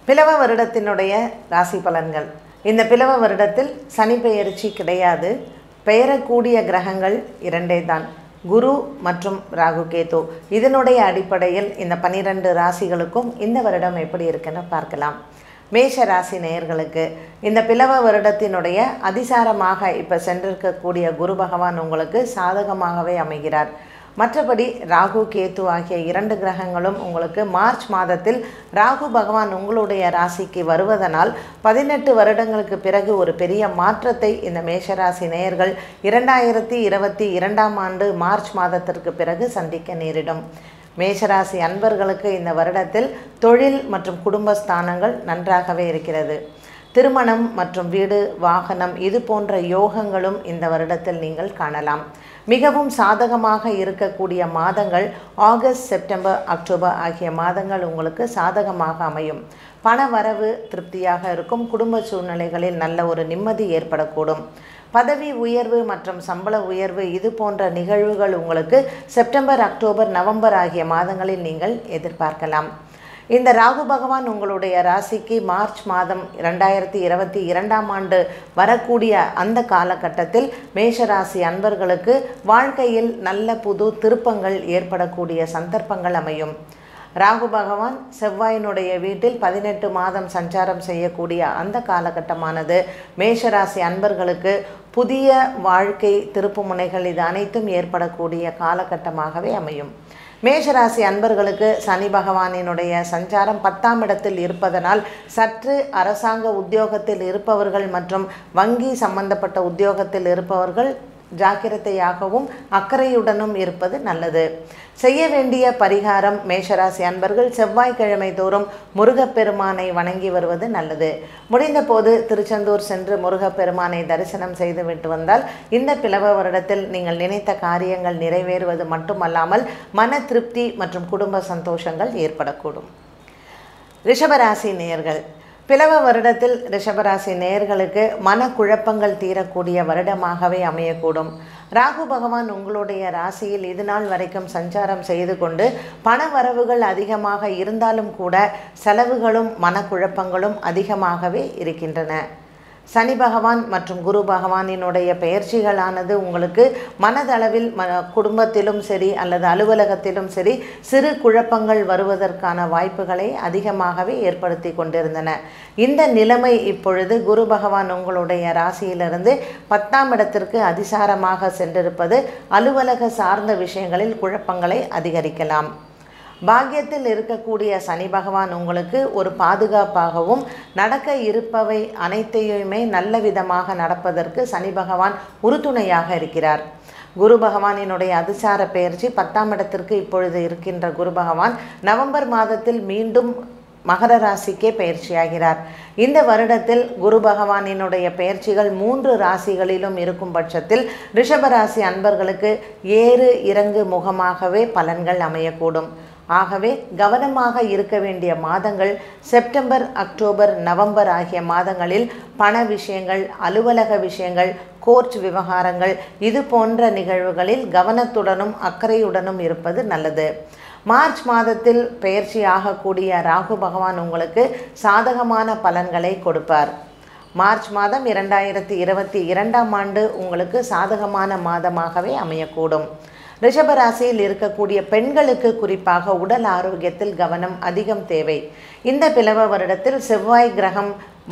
பிளவ வருடத்தினுடைய ராசி பலன்கள் இந்த பிளவ வருடத்தில் சனி பெயர்ச்சி கிடையாது பெயரக்கூடிய கிரகங்கள் இரண்டே தான் குரு மற்றும் ராகு கேது இதனுடைய அடிப்படையில் இந்த பன்னிரண்டு ராசிகளுக்கும் இந்த வருடம் எப்படி இருக்குன்னு பார்க்கலாம் மேஷ ராசி நேயர்களுக்கு இந்த பிளவ வருடத்தினுடைய அதிசாரமாக இப்போ சென்றிருக்கக்கூடிய குரு பகவான் உங்களுக்கு சாதகமாகவே அமைகிறார் மற்றபடி ராகு கேத்து ஆகிய இரண்டு கிரகங்களும் உங்களுக்கு மார்ச் மாதத்தில் ராகு பகவான் உங்களுடைய ராசிக்கு வருவதனால் பதினெட்டு வருடங்களுக்கு பிறகு ஒரு பெரிய மாற்றத்தை இந்த மேஷராசி நேயர்கள் இரண்டாயிரத்தி இருபத்தி இரண்டாம் ஆண்டு மார்ச் மாதத்திற்கு பிறகு சந்திக்க நேரிடும் மேஷராசி அன்பர்களுக்கு இந்த வருடத்தில் தொழில் மற்றும் குடும்ப ஸ்தானங்கள் நன்றாகவே இருக்கிறது திருமணம் மற்றும் வீடு வாகனம் இது போன்ற யோகங்களும் இந்த வருடத்தில் நீங்கள் காணலாம் மிகவும் சாதகமாக இருக்கக்கூடிய மாதங்கள் ஆகஸ்ட் செப்டம்பர் அக்டோபர் ஆகிய மாதங்கள் உங்களுக்கு சாதகமாக அமையும் பண வரவு திருப்தியாக இருக்கும் குடும்ப சூழ்நிலைகளில் நல்ல ஒரு நிம்மதி ஏற்படக்கூடும் பதவி உயர்வு மற்றும் சம்பள உயர்வு இது போன்ற நிகழ்வுகள் உங்களுக்கு செப்டம்பர் அக்டோபர் நவம்பர் ஆகிய மாதங்களில் நீங்கள் எதிர்பார்க்கலாம் இந்த ராகு பகவான் உங்களுடைய ராசிக்கு மார்ச் மாதம் ரெண்டாயிரத்தி இருபத்தி இரண்டாம் ஆண்டு வரக்கூடிய அந்த காலகட்டத்தில் மேஷராசி அன்பர்களுக்கு வாழ்க்கையில் நல்ல புது திருப்பங்கள் ஏற்படக்கூடிய சந்தர்ப்பங்கள் அமையும் ராகு பகவான் செவ்வாயினுடைய வீட்டில் பதினெட்டு மாதம் சஞ்சாரம் செய்யக்கூடிய அந்த காலகட்டமானது மேஷராசி அன்பர்களுக்கு புதிய வாழ்க்கை திருப்புமுனைகள் இது அனைத்தும் ஏற்படக்கூடிய காலகட்டமாகவே அமையும் மேஷராசி அன்பர்களுக்கு சனி பகவானினுடைய சஞ்சாரம் பத்தாம் இடத்தில் இருப்பதனால் சற்று அரசாங்க உத்தியோகத்தில் இருப்பவர்கள் மற்றும் வங்கி சம்பந்தப்பட்ட உத்தியோகத்தில் இருப்பவர்கள் ஜாக்கிரதையாகவும் அக்கறையுடனும் இருப்பது நல்லது செய்ய வேண்டிய பரிகாரம் மேஷராசி அன்பர்கள் செவ்வாய்க்கிழமை தோறும் முருகப்பெருமானை வணங்கி வருவது நல்லது முடிந்த போது திருச்செந்தூர் சென்று முருகப்பெருமானை தரிசனம் செய்துவிட்டு வந்தால் இந்த பிளவ வருடத்தில் நீங்கள் நினைத்த காரியங்கள் நிறைவேறுவது மட்டுமல்லாமல் மன திருப்தி மற்றும் குடும்ப சந்தோஷங்கள் ஏற்படக்கூடும் ரிஷபராசி நேயர்கள் பிளவ வருடத்தில் ரிஷபராசி நேயர்களுக்கு மனக்குழப்பங்கள் தீரக்கூடிய வருடமாகவே அமையக்கூடும் ராகு பகவான் உங்களுடைய ராசியில் இது நாள் வரைக்கும் சஞ்சாரம் செய்து கொண்டு பண வரவுகள் அதிகமாக இருந்தாலும் கூட செலவுகளும் மனக்குழப்பங்களும் அதிகமாகவே இருக்கின்றன சனி பகவான் மற்றும் குரு பகவானினுடைய பெயர்ச்சிகளானது உங்களுக்கு மனதளவில் ம குடும்பத்திலும் சரி அல்லது அலுவலகத்திலும் சரி சிறு குழப்பங்கள் வருவதற்கான வாய்ப்புகளை அதிகமாகவே ஏற்படுத்தி கொண்டிருந்தன இந்த நிலைமை இப்பொழுது குரு பகவான் உங்களுடைய ராசியிலிருந்து பத்தாம் இடத்திற்கு அதிசாரமாக சென்றிருப்பது அலுவலக சார்ந்த விஷயங்களில் குழப்பங்களை அதிகரிக்கலாம் பாக்கியத்தில் இருக்கக்கூடிய சனி பகவான் உங்களுக்கு ஒரு பாதுகாப்பாகவும் நடக்க இருப்பவை அனைத்தையுமே நல்ல விதமாக நடப்பதற்கு சனி பகவான் உறுதுணையாக இருக்கிறார் குரு பகவானினுடைய அதிசார பெயர்ச்சி பத்தாம் இடத்திற்கு இப்பொழுது இருக்கின்ற குரு பகவான் நவம்பர் மாதத்தில் மீண்டும் மகர ராசிக்கே பயிற்சியாகிறார் இந்த வருடத்தில் குரு பகவானினுடைய பெயர்ச்சிகள் மூன்று ராசிகளிலும் இருக்கும் பட்சத்தில் ரிஷபராசி அன்பர்களுக்கு ஏறு இறங்கு முகமாகவே பலன்கள் அமையக்கூடும் ஆகவே கவனமாக இருக்க வேண்டிய மாதங்கள் செப்டம்பர் அக்டோபர் நவம்பர் ஆகிய மாதங்களில் பண விஷயங்கள் அலுவலக விஷயங்கள் கோர்ட் விவகாரங்கள் இது போன்ற நிகழ்வுகளில் கவனத்துடனும் அக்கறையுடனும் இருப்பது நல்லது மார்ச் மாதத்தில் பெயர்ச்சி ஆகக்கூடிய ராகு பகவான் உங்களுக்கு சாதகமான பலன்களை கொடுப்பார் மார்ச் மாதம் இரண்டாயிரத்தி இருபத்தி இரண்டாம் ஆண்டு உங்களுக்கு சாதகமான மாதமாகவே அமையக்கூடும் ரிஷபராசியில் இருக்கக்கூடிய பெண்களுக்கு குறிப்பாக உடல் ஆரோக்கியத்தில் கவனம் அதிகம் தேவை இந்த பிளவ வருடத்தில் செவ்வாய் கிரகம்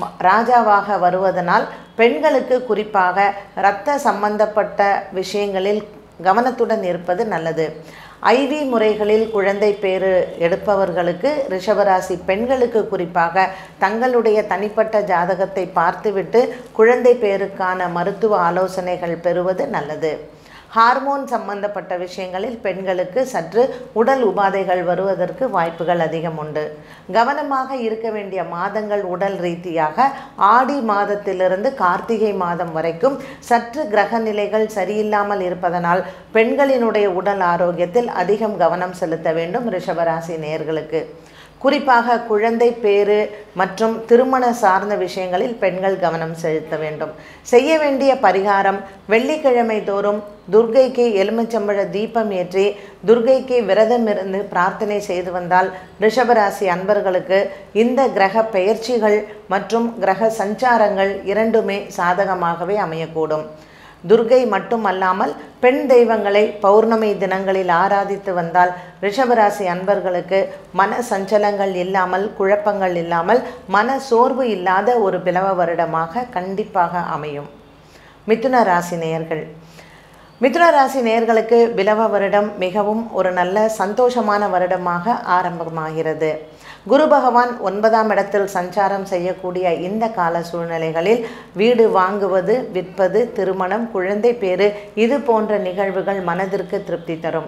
ராஜாவாக வருவதனால் பெண்களுக்கு குறிப்பாக இரத்த சம்பந்தப்பட்ட விஷயங்களில் கவனத்துடன் இருப்பது நல்லது ஐவி முறைகளில் குழந்தை பேறு எடுப்பவர்களுக்கு ரிஷபராசி பெண்களுக்கு குறிப்பாக தங்களுடைய தனிப்பட்ட ஜாதகத்தை பார்த்துவிட்டு குழந்தை பேருக்கான மருத்துவ ஆலோசனைகள் பெறுவது நல்லது ஹார்மோன் சம்பந்தப்பட்ட விஷயங்களில் பெண்களுக்கு சற்று உடல் உபாதைகள் வருவதற்கு வாய்ப்புகள் அதிகம் உண்டு கவனமாக இருக்க வேண்டிய மாதங்கள் உடல் ரீதியாக ஆடி மாதத்திலிருந்து கார்த்திகை மாதம் வரைக்கும் சற்று கிரக நிலைகள் சரியில்லாமல் இருப்பதனால் பெண்களினுடைய உடல் ஆரோக்கியத்தில் அதிகம் கவனம் செலுத்த வேண்டும் ரிஷபராசி நேர்களுக்கு குறிப்பாக குழந்தை பேறு மற்றும் திருமண சார்ந்த விஷயங்களில் பெண்கள் கவனம் செலுத்த வேண்டும் செய்ய வேண்டிய பரிகாரம் வெள்ளிக்கிழமை தோறும் துர்கைக்கு எலுமிச்சம்பழ தீபம் ஏற்றி துர்கைக்கு விரதம் இருந்து பிரார்த்தனை செய்து வந்தால் ரிஷபராசி அன்பர்களுக்கு இந்த கிரக பெயர்ச்சிகள் மற்றும் கிரக சஞ்சாரங்கள் இரண்டுமே சாதகமாகவே அமையக்கூடும் துர்கை மட்டும் அல்லாமல் பெண் தெய்வங்களை பௌர்ணமி தினங்களில் ஆராதித்து வந்தால் ரிஷபராசி அன்பர்களுக்கு மன சஞ்சலங்கள் இல்லாமல் குழப்பங்கள் இல்லாமல் மன சோர்வு இல்லாத ஒரு பிளவ வருடமாக கண்டிப்பாக அமையும் மிதுன ராசி நேயர்கள் மிதுன ராசி நேயர்களுக்கு பிலவ வருடம் மிகவும் ஒரு நல்ல சந்தோஷமான வருடமாக ஆரம்பமாகிறது குரு பகவான் ஒன்பதாம் இடத்தில் சஞ்சாரம் செய்யக்கூடிய இந்த கால சூழ்நிலைகளில் வீடு வாங்குவது விற்பது திருமணம் குழந்தை பேறு இது போன்ற நிகழ்வுகள் மனதிற்கு திருப்தி தரும்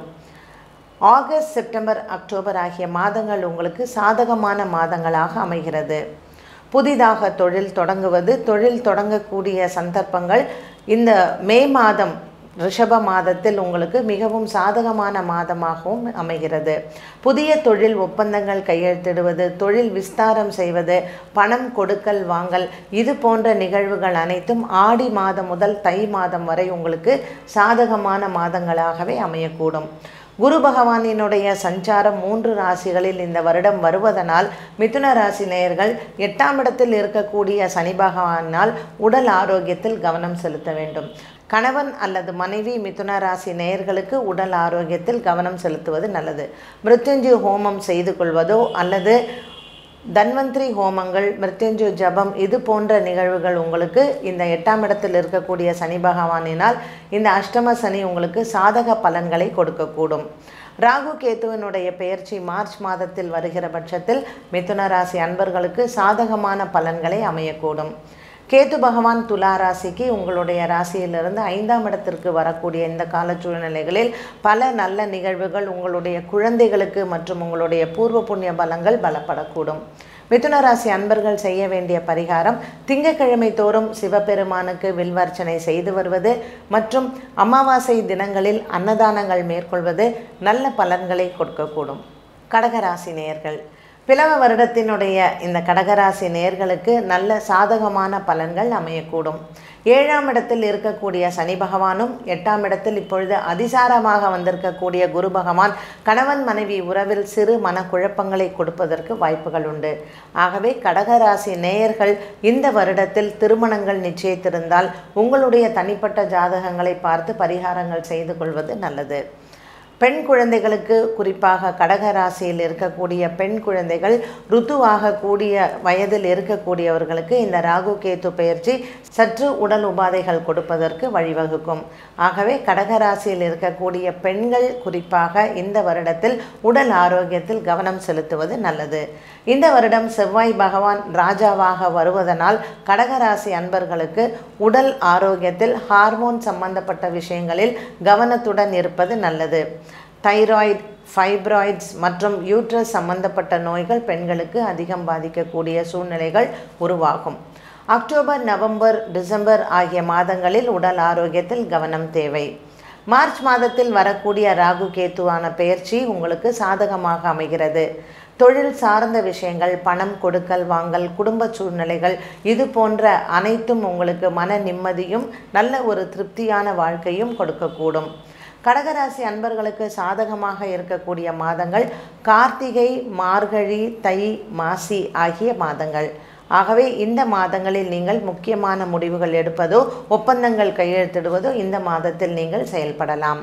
ஆகஸ்ட் செப்டம்பர் அக்டோபர் ஆகிய மாதங்கள் உங்களுக்கு சாதகமான மாதங்களாக அமைகிறது புதிதாக தொழில் தொடங்குவது தொழில் தொடங்கக்கூடிய சந்தர்ப்பங்கள் இந்த மே மாதம் ரிஷப மாதத்தில் உங்களுக்கு மிகவும் சாதகமான மாதமாகவும் அமைகிறது புதிய தொழில் ஒப்பந்தங்கள் கையெழுத்திடுவது தொழில் விஸ்தாரம் செய்வது பணம் கொடுக்கல் வாங்கல் இது போன்ற நிகழ்வுகள் அனைத்தும் ஆடி மாதம் முதல் தை மாதம் வரை உங்களுக்கு சாதகமான மாதங்களாகவே அமையக்கூடும் குரு பகவானினுடைய சஞ்சாரம் மூன்று ராசிகளில் இந்த வருடம் வருவதனால் மிதுன ராசி நேயர்கள் எட்டாம் இடத்தில் இருக்கக்கூடிய சனி பகவானால் உடல் ஆரோக்கியத்தில் கவனம் செலுத்த வேண்டும் கணவன் அல்லது மனைவி மிதுன ராசி நேயர்களுக்கு உடல் ஆரோக்கியத்தில் கவனம் செலுத்துவது நல்லது மிருத்யுஞ்சு ஹோமம் செய்து கொள்வதோ அல்லது தன்வந்திரி ஹோமங்கள் மிருத்யுஞ்சு ஜபம் இது போன்ற நிகழ்வுகள் உங்களுக்கு இந்த எட்டாம் இடத்தில் இருக்கக்கூடிய சனி பகவானினால் இந்த அஷ்டம சனி உங்களுக்கு சாதக பலன்களை கொடுக்கக்கூடும் ராகு கேத்துவனுடைய பெயர்ச்சி மார்ச் மாதத்தில் வருகிற பட்சத்தில் மிதுன ராசி அன்பர்களுக்கு சாதகமான பலன்களை அமையக்கூடும் கேது பகவான் துலா ராசிக்கு உங்களுடைய ராசியிலிருந்து ஐந்தாம் இடத்திற்கு வரக்கூடிய இந்த கால சூழ்நிலைகளில் பல நல்ல நிகழ்வுகள் உங்களுடைய குழந்தைகளுக்கு மற்றும் உங்களுடைய பூர்வ புண்ணிய பலங்கள் பலப்படக்கூடும் மிதுன ராசி அன்பர்கள் செய்ய வேண்டிய பரிகாரம் திங்கட்கிழமை தோறும் சிவபெருமானுக்கு வில்வர்ச்சனை செய்து வருவது மற்றும் அமாவாசை தினங்களில் அன்னதானங்கள் மேற்கொள்வது நல்ல பலன்களை கொடுக்கக்கூடும் கடகராசி நேயர்கள் பிளவ வருடத்தினுடைய இந்த கடகராசி நேர்களுக்கு நல்ல சாதகமான பலன்கள் அமையக்கூடும் ஏழாம் இடத்தில் இருக்கக்கூடிய சனி பகவானும் எட்டாம் இடத்தில் இப்பொழுது அதிசாரமாக வந்திருக்கக்கூடிய குரு பகவான் கணவன் மனைவி உறவில் சிறு மனக்குழப்பங்களை கொடுப்பதற்கு வாய்ப்புகள் உண்டு ஆகவே கடகராசி நேயர்கள் இந்த வருடத்தில் திருமணங்கள் நிச்சயித்திருந்தால் உங்களுடைய தனிப்பட்ட ஜாதகங்களை பார்த்து பரிகாரங்கள் செய்து கொள்வது நல்லது பெண் குழந்தைகளுக்கு குறிப்பாக கடக ராசியில் இருக்கக்கூடிய பெண் குழந்தைகள் ருத்துவாக கூடிய வயதில் இருக்கக்கூடியவர்களுக்கு இந்த ராகு கேத்து பயிற்சி சற்று உடல் உபாதைகள் கொடுப்பதற்கு வழிவகுக்கும் ஆகவே கடக ராசியில் இருக்கக்கூடிய பெண்கள் குறிப்பாக இந்த வருடத்தில் உடல் ஆரோக்கியத்தில் கவனம் செலுத்துவது நல்லது இந்த வருடம் செவ்வாய் பகவான் ராஜாவாக வருவதனால் கடகராசி அன்பர்களுக்கு உடல் ஆரோக்கியத்தில் ஹார்மோன் சம்பந்தப்பட்ட விஷயங்களில் கவனத்துடன் இருப்பது நல்லது தைராய்டு ஃபைப்ராய்ட்ஸ் மற்றும் யூட்ரஸ் சம்பந்தப்பட்ட நோய்கள் பெண்களுக்கு அதிகம் பாதிக்கக்கூடிய சூழ்நிலைகள் உருவாகும் அக்டோபர் நவம்பர் டிசம்பர் ஆகிய மாதங்களில் உடல் ஆரோக்கியத்தில் கவனம் தேவை மார்ச் மாதத்தில் வரக்கூடிய ராகு கேத்துவான பெயர்ச்சி உங்களுக்கு சாதகமாக அமைகிறது தொழில் சார்ந்த விஷயங்கள் பணம் கொடுக்கல் வாங்கல் குடும்ப சூழ்நிலைகள் இது போன்ற அனைத்தும் உங்களுக்கு மன நிம்மதியும் நல்ல ஒரு திருப்தியான வாழ்க்கையும் கொடுக்கக்கூடும் கடகராசி அன்பர்களுக்கு சாதகமாக இருக்கக்கூடிய மாதங்கள் கார்த்திகை மார்கழி தை மாசி ஆகிய மாதங்கள் ஆகவே இந்த மாதங்களில் நீங்கள் முக்கியமான முடிவுகள் எடுப்பதோ ஒப்பந்தங்கள் கையெழுத்திடுவதோ இந்த மாதத்தில் நீங்கள் செயல்படலாம்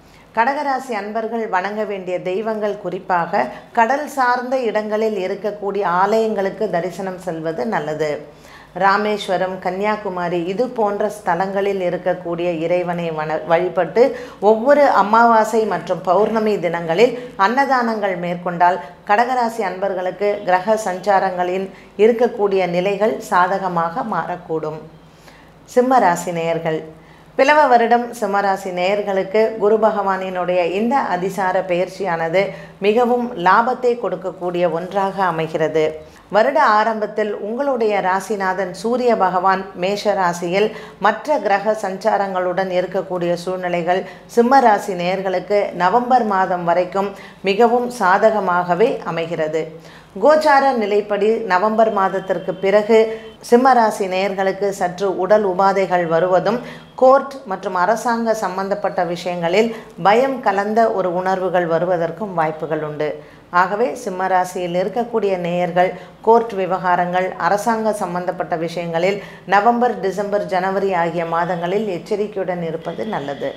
கடகராசி அன்பர்கள் வணங்க வேண்டிய தெய்வங்கள் குறிப்பாக கடல் சார்ந்த இடங்களில் இருக்கக்கூடிய ஆலயங்களுக்கு தரிசனம் செல்வது நல்லது ராமேஸ்வரம் கன்னியாகுமரி இது போன்ற ஸ்தலங்களில் இருக்கக்கூடிய இறைவனை வன வழிபட்டு ஒவ்வொரு அமாவாசை மற்றும் பௌர்ணமி தினங்களில் அன்னதானங்கள் மேற்கொண்டால் கடகராசி அன்பர்களுக்கு கிரக சஞ்சாரங்களின் இருக்கக்கூடிய நிலைகள் சாதகமாக மாறக்கூடும் சிம்ம ராசி நேயர்கள் பிளவ வருடம் சிம்மராசி நேயர்களுக்கு குரு பகவானினுடைய இந்த அதிசார பயிற்சியானது மிகவும் லாபத்தை கொடுக்கக்கூடிய ஒன்றாக அமைகிறது வருட ஆரம்பத்தில் உங்களுடைய ராசிநாதன் சூரிய பகவான் மேஷ ராசியில் மற்ற கிரக சஞ்சாரங்களுடன் இருக்கக்கூடிய சூழ்நிலைகள் சிம்ம ராசி நேயர்களுக்கு நவம்பர் மாதம் வரைக்கும் மிகவும் சாதகமாகவே அமைகிறது கோச்சார நிலைப்படி நவம்பர் மாதத்திற்கு பிறகு சிம்மராசி நேயர்களுக்கு சற்று உடல் உபாதைகள் வருவதும் கோர்ட் மற்றும் அரசாங்க சம்பந்தப்பட்ட விஷயங்களில் பயம் கலந்த ஒரு உணர்வுகள் வருவதற்கும் வாய்ப்புகள் உண்டு ஆகவே சிம்மராசியில் இருக்கக்கூடிய நேயர்கள் கோர்ட் விவகாரங்கள் அரசாங்க சம்பந்தப்பட்ட விஷயங்களில் நவம்பர் டிசம்பர் ஜனவரி ஆகிய மாதங்களில் எச்சரிக்கையுடன் இருப்பது நல்லது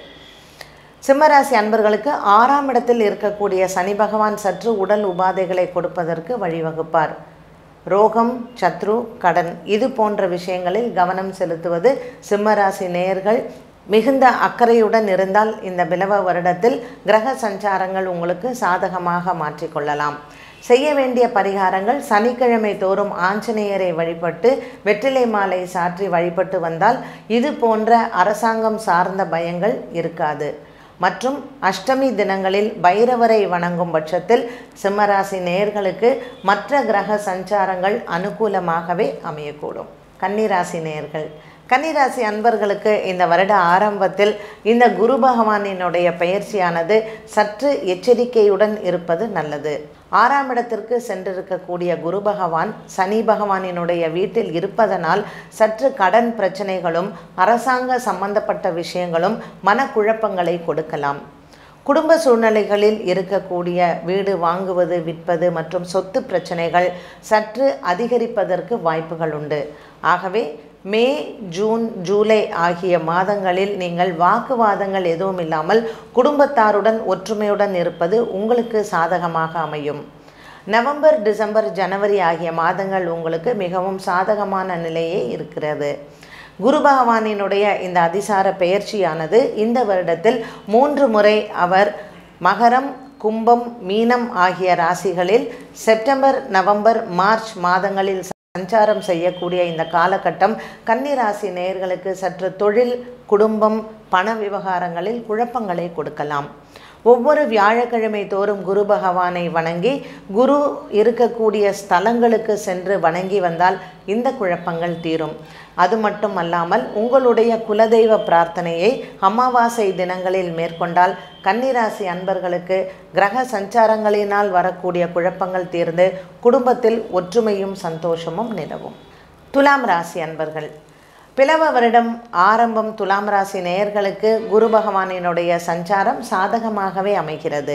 சிம்மராசி அன்பர்களுக்கு ஆறாம் இடத்தில் இருக்கக்கூடிய சனி பகவான் சற்று உடல் உபாதைகளை கொடுப்பதற்கு வழிவகுப்பார் ரோகம் சத்ரு கடன் இது போன்ற விஷயங்களில் கவனம் செலுத்துவது சிம்மராசி நேயர்கள் மிகுந்த அக்கறையுடன் இருந்தால் இந்த பிலவ வருடத்தில் கிரக சஞ்சாரங்கள் உங்களுக்கு சாதகமாக மாற்றிக்கொள்ளலாம் செய்ய வேண்டிய பரிகாரங்கள் சனிக்கிழமை தோறும் ஆஞ்சநேயரை வழிபட்டு வெற்றிலை மாலை சாற்றி வழிபட்டு வந்தால் இது போன்ற அரசாங்கம் சார்ந்த பயங்கள் இருக்காது மற்றும் அஷ்டமி தினங்களில் பைரவரை வணங்கும் பட்சத்தில் சிம்மராசி நேயர்களுக்கு மற்ற கிரக சஞ்சாரங்கள் அனுகூலமாகவே அமையக்கூடும் கன்னிராசி நேயர்கள் கன்னிராசி அன்பர்களுக்கு இந்த வருட ஆரம்பத்தில் இந்த குரு பகவானினுடைய பயிற்சியானது சற்று எச்சரிக்கையுடன் இருப்பது நல்லது ஆறாம் இடத்திற்கு சென்றிருக்கக்கூடிய குரு பகவான் சனி பகவானினுடைய வீட்டில் இருப்பதனால் சற்று கடன் பிரச்சனைகளும் அரசாங்க சம்பந்தப்பட்ட விஷயங்களும் மனக்குழப்பங்களை கொடுக்கலாம் குடும்ப சூழ்நிலைகளில் இருக்கக்கூடிய வீடு வாங்குவது விற்பது மற்றும் சொத்து பிரச்சனைகள் சற்று அதிகரிப்பதற்கு வாய்ப்புகள் உண்டு ஆகவே மே ஜூன் ஜூலை ஆகிய மாதங்களில் நீங்கள் வாக்குவாதங்கள் எதுவும் இல்லாமல் குடும்பத்தாருடன் ஒற்றுமையுடன் இருப்பது உங்களுக்கு சாதகமாக அமையும் நவம்பர் டிசம்பர் ஜனவரி ஆகிய மாதங்கள் உங்களுக்கு மிகவும் சாதகமான நிலையே இருக்கிறது குரு பகவானினுடைய இந்த அதிசார பெயர்ச்சியானது இந்த வருடத்தில் மூன்று முறை அவர் மகரம் கும்பம் மீனம் ஆகிய ராசிகளில் செப்டம்பர் நவம்பர் மார்ச் மாதங்களில் சஞ்சாரம் செய்யக்கூடிய இந்த காலகட்டம் கன்னிராசி நேயர்களுக்கு சற்று தொழில் குடும்பம் பண விவகாரங்களில் குழப்பங்களை கொடுக்கலாம் ஒவ்வொரு வியாழக்கிழமை தோறும் குரு பகவானை வணங்கி குரு இருக்கக்கூடிய ஸ்தலங்களுக்கு சென்று வணங்கி வந்தால் இந்த குழப்பங்கள் தீரும் அது மட்டும் அல்லாமல் உங்களுடைய குலதெய்வ பிரார்த்தனையை அமாவாசை தினங்களில் மேற்கொண்டால் கன்னிராசி அன்பர்களுக்கு கிரக சஞ்சாரங்களினால் வரக்கூடிய குழப்பங்கள் தீர்ந்து குடும்பத்தில் ஒற்றுமையும் சந்தோஷமும் நிலவும் துலாம் ராசி அன்பர்கள் பிளவ வருடம் ஆரம்பம் துலாம் ராசி நேயர்களுக்கு குரு பகவானினுடைய சஞ்சாரம் சாதகமாகவே அமைகிறது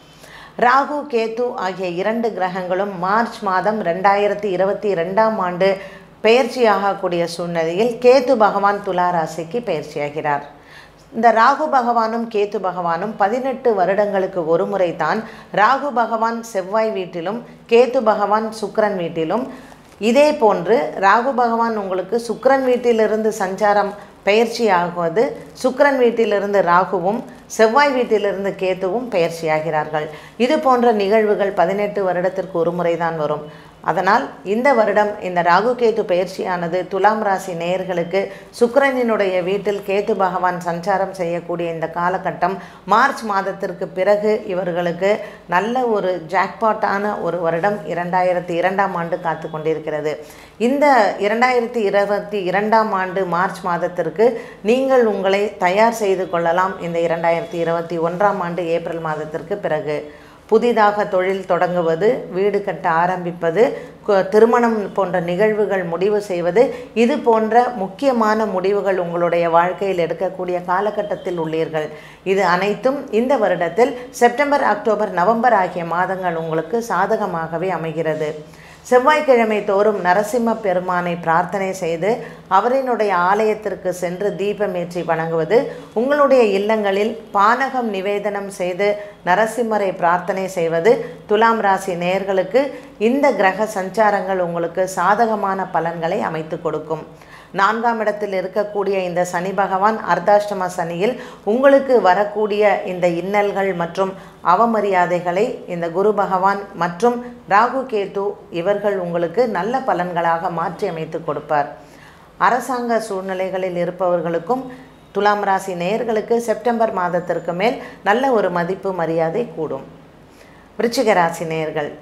ராகு கேது ஆகிய இரண்டு கிரகங்களும் மார்ச் மாதம் ரெண்டாயிரத்தி இருபத்தி ரெண்டாம் ஆண்டு பெயர்ச்சியாகக்கூடிய சூழ்நிலையில் கேது பகவான் துலா ராசிக்கு பெயர்ச்சியாகிறார் இந்த ராகு பகவானும் கேத்து பகவானும் பதினெட்டு வருடங்களுக்கு ஒரு முறை தான் ராகு பகவான் செவ்வாய் வீட்டிலும் கேத்து பகவான் சுக்கிரன் வீட்டிலும் இதே போன்று ராகு பகவான் உங்களுக்கு சுக்கிரன் வீட்டிலிருந்து சஞ்சாரம் பெயர்ச்சி ஆகுவது சுக்கிரன் வீட்டிலிருந்து ராகுவும் செவ்வாய் வீட்டிலிருந்து கேத்துவும் பெயர்ச்சியாகிறார்கள் இது போன்ற நிகழ்வுகள் பதினெட்டு வருடத்திற்கு ஒரு முறை தான் வரும் அதனால் இந்த வருடம் இந்த ராகு கேது பயிற்சியானது துலாம் ராசி நேயர்களுக்கு சுக்கிரனினுடைய வீட்டில் கேது பகவான் சஞ்சாரம் செய்யக்கூடிய இந்த காலகட்டம் மார்ச் மாதத்திற்கு பிறகு இவர்களுக்கு நல்ல ஒரு ஜாக்பாட்டான ஒரு வருடம் இரண்டாயிரத்தி இரண்டாம் ஆண்டு காத்து கொண்டிருக்கிறது இந்த இரண்டாயிரத்தி இருபத்தி இரண்டாம் ஆண்டு மார்ச் மாதத்திற்கு நீங்கள் உங்களை தயார் செய்து கொள்ளலாம் இந்த இரண்டாயிரத்தி இருபத்தி ஒன்றாம் ஆண்டு ஏப்ரல் மாதத்திற்கு பிறகு புதிதாக தொழில் தொடங்குவது வீடு கட்ட ஆரம்பிப்பது கு- திருமணம் போன்ற நிகழ்வுகள் முடிவு செய்வது இது போன்ற முக்கியமான முடிவுகள் உங்களுடைய வாழ்க்கையில் எடுக்கக்கூடிய காலகட்டத்தில் உள்ளீர்கள் இது அனைத்தும் இந்த வருடத்தில் செப்டம்பர் அக்டோபர் நவம்பர் ஆகிய மாதங்கள் உங்களுக்கு சாதகமாகவே அமைகிறது செவ்வாய்க்கிழமை தோறும் நரசிம்ம பெருமானை பிரார்த்தனை செய்து அவரினுடைய ஆலயத்திற்கு சென்று தீபமேற்றி வணங்குவது உங்களுடைய இல்லங்களில் பானகம் நிவேதனம் செய்து நரசிம்மரை பிரார்த்தனை செய்வது துலாம் ராசி நேயர்களுக்கு இந்த கிரக சஞ்சாரங்கள் உங்களுக்கு சாதகமான பலன்களை அமைத்து கொடுக்கும் நான்காம் இடத்தில் இருக்கக்கூடிய இந்த சனி பகவான் அர்த்தாஷ்டம சனியில் உங்களுக்கு வரக்கூடிய இந்த இன்னல்கள் மற்றும் அவமரியாதைகளை இந்த குரு பகவான் மற்றும் ராகு கேது இவர்கள் உங்களுக்கு நல்ல பலன்களாக மாற்றி அமைத்து கொடுப்பார் அரசாங்க சூழ்நிலைகளில் இருப்பவர்களுக்கும் துலாம் ராசி நேயர்களுக்கு செப்டம்பர் மாதத்திற்கு மேல் நல்ல ஒரு மதிப்பு மரியாதை கூடும் விருச்சிக ராசி நேயர்கள்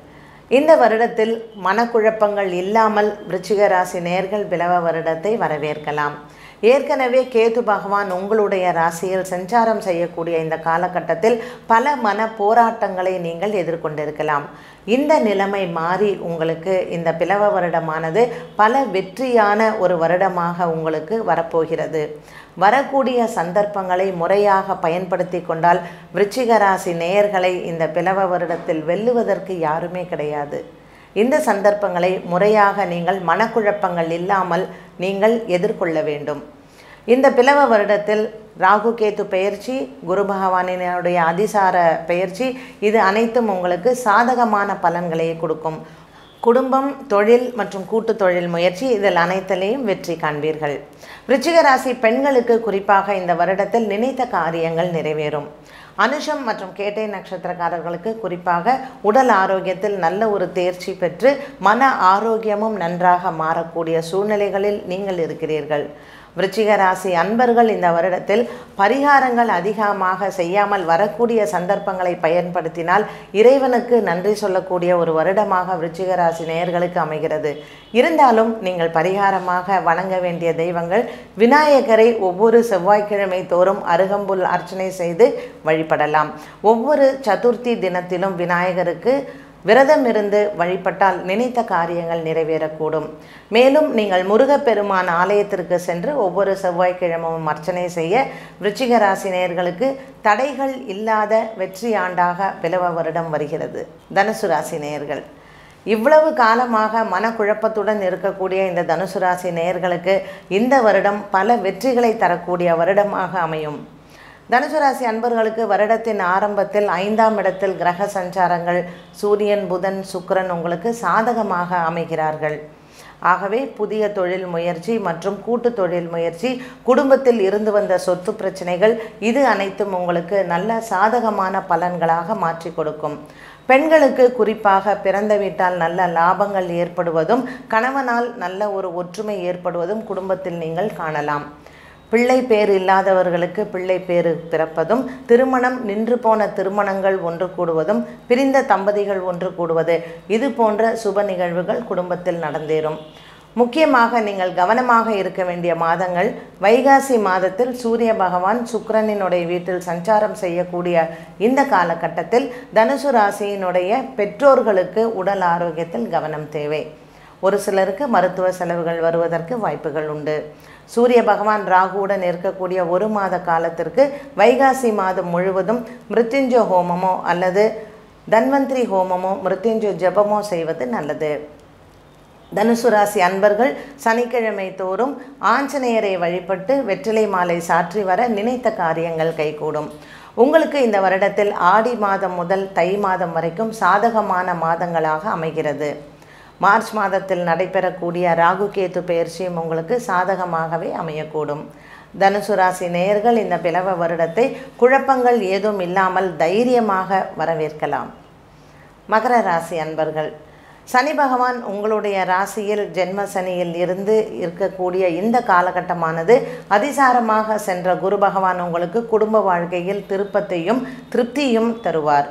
இந்த வருடத்தில் மனக்குழப்பங்கள் இல்லாமல் விருச்சிக ராசி நேர்கள் பிளவ வருடத்தை வரவேற்கலாம் ஏற்கனவே கேது பகவான் உங்களுடைய ராசியில் சஞ்சாரம் செய்யக்கூடிய இந்த காலகட்டத்தில் பல மன போராட்டங்களை நீங்கள் எதிர்கொண்டிருக்கலாம் இந்த நிலைமை மாறி உங்களுக்கு இந்த பிளவ வருடமானது பல வெற்றியான ஒரு வருடமாக உங்களுக்கு வரப்போகிறது வரக்கூடிய சந்தர்ப்பங்களை முறையாக பயன்படுத்தி கொண்டால் விருச்சிக ராசி நேயர்களை இந்த பிளவ வருடத்தில் வெல்லுவதற்கு யாருமே கிடையாது இந்த சந்தர்ப்பங்களை முறையாக நீங்கள் மனக்குழப்பங்கள் இல்லாமல் நீங்கள் எதிர்கொள்ள வேண்டும் இந்த பிளவ வருடத்தில் ராகு கேத்து பெயர்ச்சி குரு பகவானினுடைய அதிசார பெயர்ச்சி இது அனைத்தும் உங்களுக்கு சாதகமான பலன்களை கொடுக்கும் குடும்பம் தொழில் மற்றும் கூட்டு தொழில் முயற்சி இதில் அனைத்திலையும் வெற்றி காண்பீர்கள் விருச்சிக ராசி பெண்களுக்கு குறிப்பாக இந்த வருடத்தில் நினைத்த காரியங்கள் நிறைவேறும் அனுஷம் மற்றும் கேட்டை நட்சத்திரக்காரர்களுக்கு குறிப்பாக உடல் ஆரோக்கியத்தில் நல்ல ஒரு தேர்ச்சி பெற்று மன ஆரோக்கியமும் நன்றாக மாறக்கூடிய சூழ்நிலைகளில் நீங்கள் இருக்கிறீர்கள் விருச்சிக ராசி அன்பர்கள் இந்த வருடத்தில் பரிகாரங்கள் அதிகமாக செய்யாமல் வரக்கூடிய சந்தர்ப்பங்களை பயன்படுத்தினால் இறைவனுக்கு நன்றி சொல்லக்கூடிய ஒரு வருடமாக விருச்சிக ராசி நேயர்களுக்கு அமைகிறது இருந்தாலும் நீங்கள் பரிகாரமாக வணங்க வேண்டிய தெய்வங்கள் விநாயகரை ஒவ்வொரு செவ்வாய்க்கிழமை தோறும் அருகம்புல் அர்ச்சனை செய்து வழிபடலாம் ஒவ்வொரு சதுர்த்தி தினத்திலும் விநாயகருக்கு விரதம் இருந்து வழிபட்டால் நினைத்த காரியங்கள் நிறைவேறக்கூடும் மேலும் நீங்கள் முருகப்பெருமான் ஆலயத்திற்கு சென்று ஒவ்வொரு செவ்வாய்க்கிழமும் அர்ச்சனை செய்ய விருச்சிக ராசி நேயர்களுக்கு தடைகள் இல்லாத வெற்றி ஆண்டாக பிளவ வருடம் வருகிறது தனுசு ராசி நேயர்கள் இவ்வளவு காலமாக மனக்குழப்பத்துடன் இருக்கக்கூடிய இந்த தனுசு ராசி நேயர்களுக்கு இந்த வருடம் பல வெற்றிகளை தரக்கூடிய வருடமாக அமையும் தனுசு ராசி அன்பர்களுக்கு வருடத்தின் ஆரம்பத்தில் ஐந்தாம் இடத்தில் கிரக சஞ்சாரங்கள் சூரியன் புதன் சுக்கிரன் உங்களுக்கு சாதகமாக அமைகிறார்கள் ஆகவே புதிய தொழில் முயற்சி மற்றும் கூட்டு தொழில் முயற்சி குடும்பத்தில் இருந்து வந்த சொத்து பிரச்சனைகள் இது அனைத்தும் உங்களுக்கு நல்ல சாதகமான பலன்களாக மாற்றி கொடுக்கும் பெண்களுக்கு குறிப்பாக பிறந்த வீட்டால் நல்ல லாபங்கள் ஏற்படுவதும் கணவனால் நல்ல ஒரு ஒற்றுமை ஏற்படுவதும் குடும்பத்தில் நீங்கள் காணலாம் பிள்ளை பேர் இல்லாதவர்களுக்கு பிள்ளை பேறு பிறப்பதும் திருமணம் நின்று போன திருமணங்கள் ஒன்று கூடுவதும் பிரிந்த தம்பதிகள் ஒன்று கூடுவது இது போன்ற சுப நிகழ்வுகள் குடும்பத்தில் நடந்தேறும் முக்கியமாக நீங்கள் கவனமாக இருக்க வேண்டிய மாதங்கள் வைகாசி மாதத்தில் சூரிய பகவான் சுக்கிரனினுடைய வீட்டில் சஞ்சாரம் செய்யக்கூடிய இந்த காலகட்டத்தில் தனுசு ராசியினுடைய பெற்றோர்களுக்கு உடல் ஆரோக்கியத்தில் கவனம் தேவை ஒரு சிலருக்கு மருத்துவ செலவுகள் வருவதற்கு வாய்ப்புகள் உண்டு சூரிய பகவான் ராகுவுடன் இருக்கக்கூடிய ஒரு மாத காலத்திற்கு வைகாசி மாதம் முழுவதும் மிருத்யுஞ்ச ஹோமமோ அல்லது தன்வந்திரி ஹோமமோ மிருத்யுஞ்ச ஜபமோ செய்வது நல்லது தனுசு ராசி அன்பர்கள் சனிக்கிழமை தோறும் ஆஞ்சநேயரை வழிபட்டு வெற்றிலை மாலை சாற்றி வர நினைத்த காரியங்கள் கைகூடும் உங்களுக்கு இந்த வருடத்தில் ஆடி மாதம் முதல் தை மாதம் வரைக்கும் சாதகமான மாதங்களாக அமைகிறது மார்ச் மாதத்தில் நடைபெறக்கூடிய ராகு கேத்து பயிற்சியும் உங்களுக்கு சாதகமாகவே அமையக்கூடும் தனுசு ராசி நேயர்கள் இந்த பிளவ வருடத்தை குழப்பங்கள் ஏதும் இல்லாமல் தைரியமாக வரவேற்கலாம் மகர ராசி அன்பர்கள் சனி பகவான் உங்களுடைய ராசியில் ஜென்ம சனியில் இருந்து இருக்கக்கூடிய இந்த காலகட்டமானது அதிசாரமாக சென்ற குரு பகவான் உங்களுக்கு குடும்ப வாழ்க்கையில் திருப்பத்தையும் திருப்தியும் தருவார்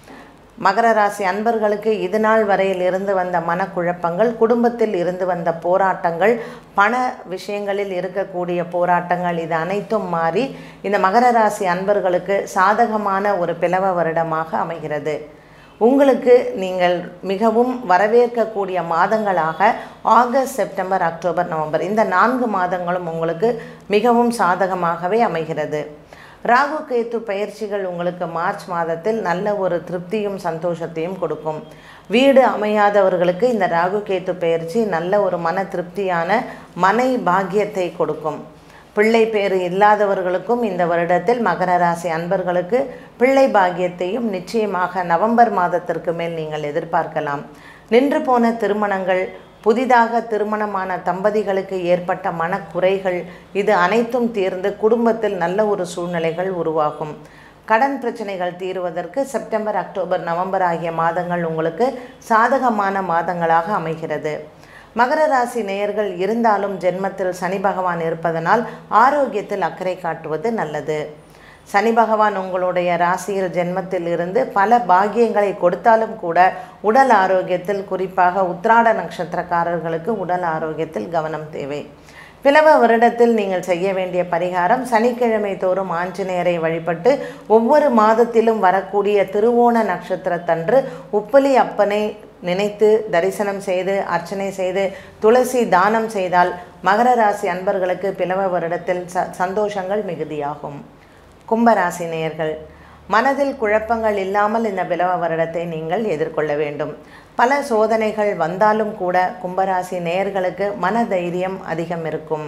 மகர ராசி அன்பர்களுக்கு இது நாள் வரையில் இருந்து வந்த மனக்குழப்பங்கள் குடும்பத்தில் இருந்து வந்த போராட்டங்கள் பண விஷயங்களில் இருக்கக்கூடிய போராட்டங்கள் இது அனைத்தும் மாறி இந்த மகர ராசி அன்பர்களுக்கு சாதகமான ஒரு பிளவ வருடமாக அமைகிறது உங்களுக்கு நீங்கள் மிகவும் வரவேற்கக்கூடிய மாதங்களாக ஆகஸ்ட் செப்டம்பர் அக்டோபர் நவம்பர் இந்த நான்கு மாதங்களும் உங்களுக்கு மிகவும் சாதகமாகவே அமைகிறது ராகு கேத்து பயிற்சிகள் உங்களுக்கு மார்ச் மாதத்தில் நல்ல ஒரு திருப்தியும் சந்தோஷத்தையும் கொடுக்கும் வீடு அமையாதவர்களுக்கு இந்த ராகு கேத்து பயிற்சி நல்ல ஒரு மன திருப்தியான மனை பாக்கியத்தை கொடுக்கும் பிள்ளை பேறு இல்லாதவர்களுக்கும் இந்த வருடத்தில் மகர ராசி அன்பர்களுக்கு பிள்ளை பாக்கியத்தையும் நிச்சயமாக நவம்பர் மாதத்திற்கு மேல் நீங்கள் எதிர்பார்க்கலாம் நின்று போன திருமணங்கள் புதிதாக திருமணமான தம்பதிகளுக்கு ஏற்பட்ட மனக்குறைகள் இது அனைத்தும் தீர்ந்து குடும்பத்தில் நல்ல ஒரு சூழ்நிலைகள் உருவாகும் கடன் பிரச்சனைகள் தீருவதற்கு செப்டம்பர் அக்டோபர் நவம்பர் ஆகிய மாதங்கள் உங்களுக்கு சாதகமான மாதங்களாக அமைகிறது மகர ராசி நேயர்கள் இருந்தாலும் ஜென்மத்தில் சனி பகவான் இருப்பதனால் ஆரோக்கியத்தில் அக்கறை காட்டுவது நல்லது சனி பகவான் உங்களுடைய ராசியில் ஜென்மத்தில் இருந்து பல பாக்கியங்களை கொடுத்தாலும் கூட உடல் ஆரோக்கியத்தில் குறிப்பாக உத்ராட நட்சத்திரக்காரர்களுக்கு உடல் ஆரோக்கியத்தில் கவனம் தேவை பிளவ வருடத்தில் நீங்கள் செய்ய வேண்டிய பரிகாரம் சனிக்கிழமை தோறும் ஆஞ்சநேயரை வழிபட்டு ஒவ்வொரு மாதத்திலும் வரக்கூடிய திருவோண நட்சத்திரத்தன்று உப்பலி அப்பனை நினைத்து தரிசனம் செய்து அர்ச்சனை செய்து துளசி தானம் செய்தால் மகர ராசி அன்பர்களுக்கு பிளவ வருடத்தில் ச சந்தோஷங்கள் மிகுதியாகும் கும்பராசி நேயர்கள் மனதில் குழப்பங்கள் இல்லாமல் இந்த பிளவ வருடத்தை நீங்கள் எதிர்கொள்ள வேண்டும் பல சோதனைகள் வந்தாலும் கூட கும்பராசி நேயர்களுக்கு மன தைரியம் அதிகம் இருக்கும்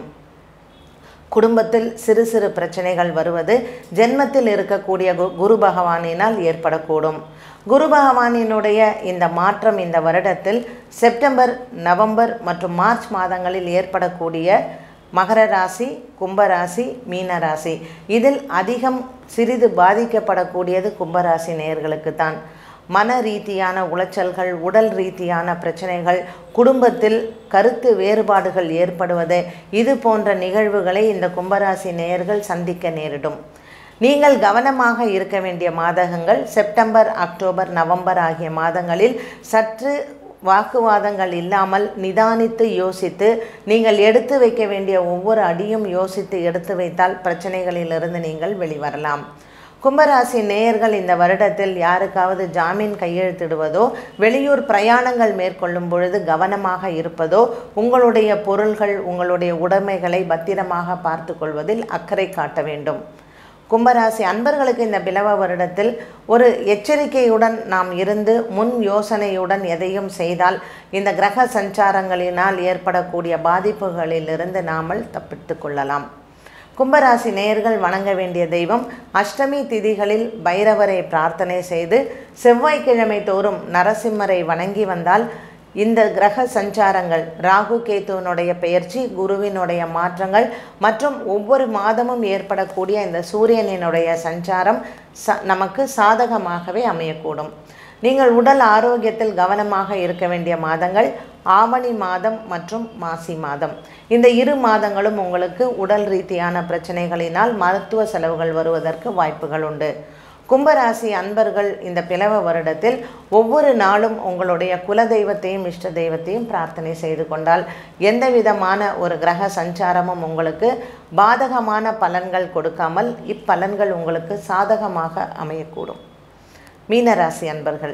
குடும்பத்தில் சிறு சிறு பிரச்சனைகள் வருவது ஜென்மத்தில் இருக்கக்கூடிய கு குரு பகவானினால் ஏற்படக்கூடும் குரு பகவானினுடைய இந்த மாற்றம் இந்த வருடத்தில் செப்டம்பர் நவம்பர் மற்றும் மார்ச் மாதங்களில் ஏற்படக்கூடிய மகர ராசி கும்பராசி மீன ராசி இதில் அதிகம் சிறிது பாதிக்கப்படக்கூடியது கும்பராசி நேயர்களுக்கு தான் மன ரீதியான உளைச்சல்கள் உடல் ரீதியான பிரச்சனைகள் குடும்பத்தில் கருத்து வேறுபாடுகள் ஏற்படுவது இது போன்ற நிகழ்வுகளை இந்த கும்பராசி நேயர்கள் சந்திக்க நேரிடும் நீங்கள் கவனமாக இருக்க வேண்டிய மாதங்கள் செப்டம்பர் அக்டோபர் நவம்பர் ஆகிய மாதங்களில் சற்று வாக்குவாதங்கள் இல்லாமல் நிதானித்து யோசித்து நீங்கள் எடுத்து வைக்க வேண்டிய ஒவ்வொரு அடியும் யோசித்து எடுத்து வைத்தால் பிரச்சனைகளிலிருந்து நீங்கள் வெளிவரலாம் கும்பராசி நேயர்கள் இந்த வருடத்தில் யாருக்காவது ஜாமீன் கையெழுத்திடுவதோ வெளியூர் பிரயாணங்கள் மேற்கொள்ளும் பொழுது கவனமாக இருப்பதோ உங்களுடைய பொருள்கள் உங்களுடைய உடைமைகளை பத்திரமாக பார்த்து கொள்வதில் அக்கறை காட்ட வேண்டும் கும்பராசி அன்பர்களுக்கு இந்த பிளவ வருடத்தில் ஒரு எச்சரிக்கையுடன் நாம் இருந்து முன் யோசனையுடன் எதையும் செய்தால் இந்த கிரக சஞ்சாரங்களினால் ஏற்படக்கூடிய பாதிப்புகளிலிருந்து நாமல் தப்பித்து கொள்ளலாம் கும்பராசி நேயர்கள் வணங்க வேண்டிய தெய்வம் அஷ்டமி திதிகளில் பைரவரை பிரார்த்தனை செய்து செவ்வாய்க்கிழமை தோறும் நரசிம்மரை வணங்கி வந்தால் இந்த கிரக சஞ்சாரங்கள் ராகு கேத்துவனுடைய பெயர்ச்சி குருவினுடைய மாற்றங்கள் மற்றும் ஒவ்வொரு மாதமும் ஏற்படக்கூடிய இந்த சூரியனினுடைய சஞ்சாரம் ச நமக்கு சாதகமாகவே அமையக்கூடும் நீங்கள் உடல் ஆரோக்கியத்தில் கவனமாக இருக்க வேண்டிய மாதங்கள் ஆவணி மாதம் மற்றும் மாசி மாதம் இந்த இரு மாதங்களும் உங்களுக்கு உடல் ரீதியான பிரச்சனைகளினால் மருத்துவ செலவுகள் வருவதற்கு வாய்ப்புகள் உண்டு கும்பராசி அன்பர்கள் இந்த பிளவ வருடத்தில் ஒவ்வொரு நாளும் உங்களுடைய குலதெய்வத்தையும் இஷ்ட தெய்வத்தையும் பிரார்த்தனை செய்து கொண்டால் எந்த விதமான ஒரு கிரக சஞ்சாரமும் உங்களுக்கு பாதகமான பலன்கள் கொடுக்காமல் இப்பலன்கள் உங்களுக்கு சாதகமாக அமையக்கூடும் மீனராசி அன்பர்கள்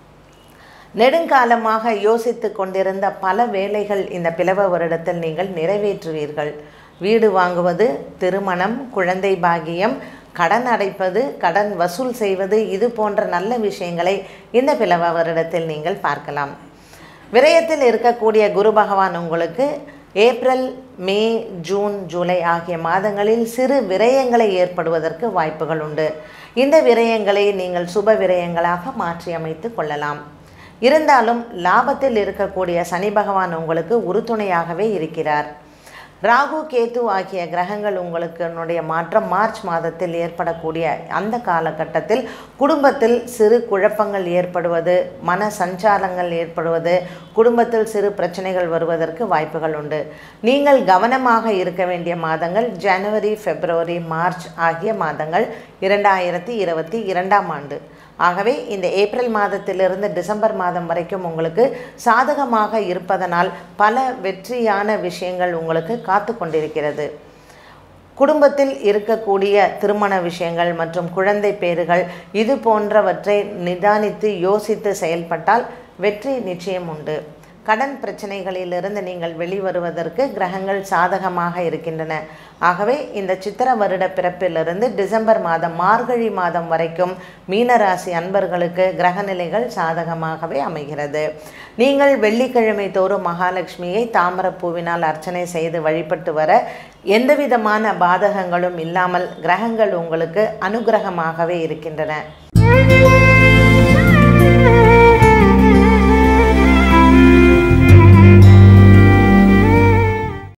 நெடுங்காலமாக யோசித்து கொண்டிருந்த பல வேலைகள் இந்த பிளவ வருடத்தில் நீங்கள் நிறைவேற்றுவீர்கள் வீடு வாங்குவது திருமணம் குழந்தை பாகியம் கடன் அடைப்பது கடன் வசூல் செய்வது இது போன்ற நல்ல விஷயங்களை இந்த பிளவ வருடத்தில் நீங்கள் பார்க்கலாம் விரயத்தில் இருக்கக்கூடிய குரு பகவான் உங்களுக்கு ஏப்ரல் மே ஜூன் ஜூலை ஆகிய மாதங்களில் சிறு விரயங்களை ஏற்படுவதற்கு வாய்ப்புகள் உண்டு இந்த விரயங்களை நீங்கள் சுப விரயங்களாக மாற்றி அமைத்து கொள்ளலாம் இருந்தாலும் லாபத்தில் இருக்கக்கூடிய சனி பகவான் உங்களுக்கு உறுதுணையாகவே இருக்கிறார் ராகு கேது ஆகிய கிரகங்கள் உங்களுக்கு என்னுடைய மாற்றம் மார்ச் மாதத்தில் ஏற்படக்கூடிய அந்த காலகட்டத்தில் குடும்பத்தில் சிறு குழப்பங்கள் ஏற்படுவது மன சஞ்சாரங்கள் ஏற்படுவது குடும்பத்தில் சிறு பிரச்சனைகள் வருவதற்கு வாய்ப்புகள் உண்டு நீங்கள் கவனமாக இருக்க வேண்டிய மாதங்கள் ஜனவரி பிப்ரவரி மார்ச் ஆகிய மாதங்கள் இரண்டாயிரத்தி இருபத்தி இரண்டாம் ஆண்டு ஆகவே இந்த ஏப்ரல் மாதத்திலிருந்து டிசம்பர் மாதம் வரைக்கும் உங்களுக்கு சாதகமாக இருப்பதனால் பல வெற்றியான விஷயங்கள் உங்களுக்கு காத்து கொண்டிருக்கிறது குடும்பத்தில் இருக்கக்கூடிய திருமண விஷயங்கள் மற்றும் குழந்தை பேறுகள் இது போன்றவற்றை நிதானித்து யோசித்து செயல்பட்டால் வெற்றி நிச்சயம் உண்டு கடன் பிரச்சனைகளிலிருந்து நீங்கள் வெளிவருவதற்கு கிரகங்கள் சாதகமாக இருக்கின்றன ஆகவே இந்த சித்திர வருட பிறப்பிலிருந்து டிசம்பர் மாதம் மார்கழி மாதம் வரைக்கும் மீனராசி அன்பர்களுக்கு கிரகநிலைகள் சாதகமாகவே அமைகிறது நீங்கள் வெள்ளிக்கிழமை தோறும் மகாலட்சுமியை தாமரப்பூவினால் அர்ச்சனை செய்து வழிபட்டு வர எந்தவிதமான பாதகங்களும் இல்லாமல் கிரகங்கள் உங்களுக்கு அனுகிரகமாகவே இருக்கின்றன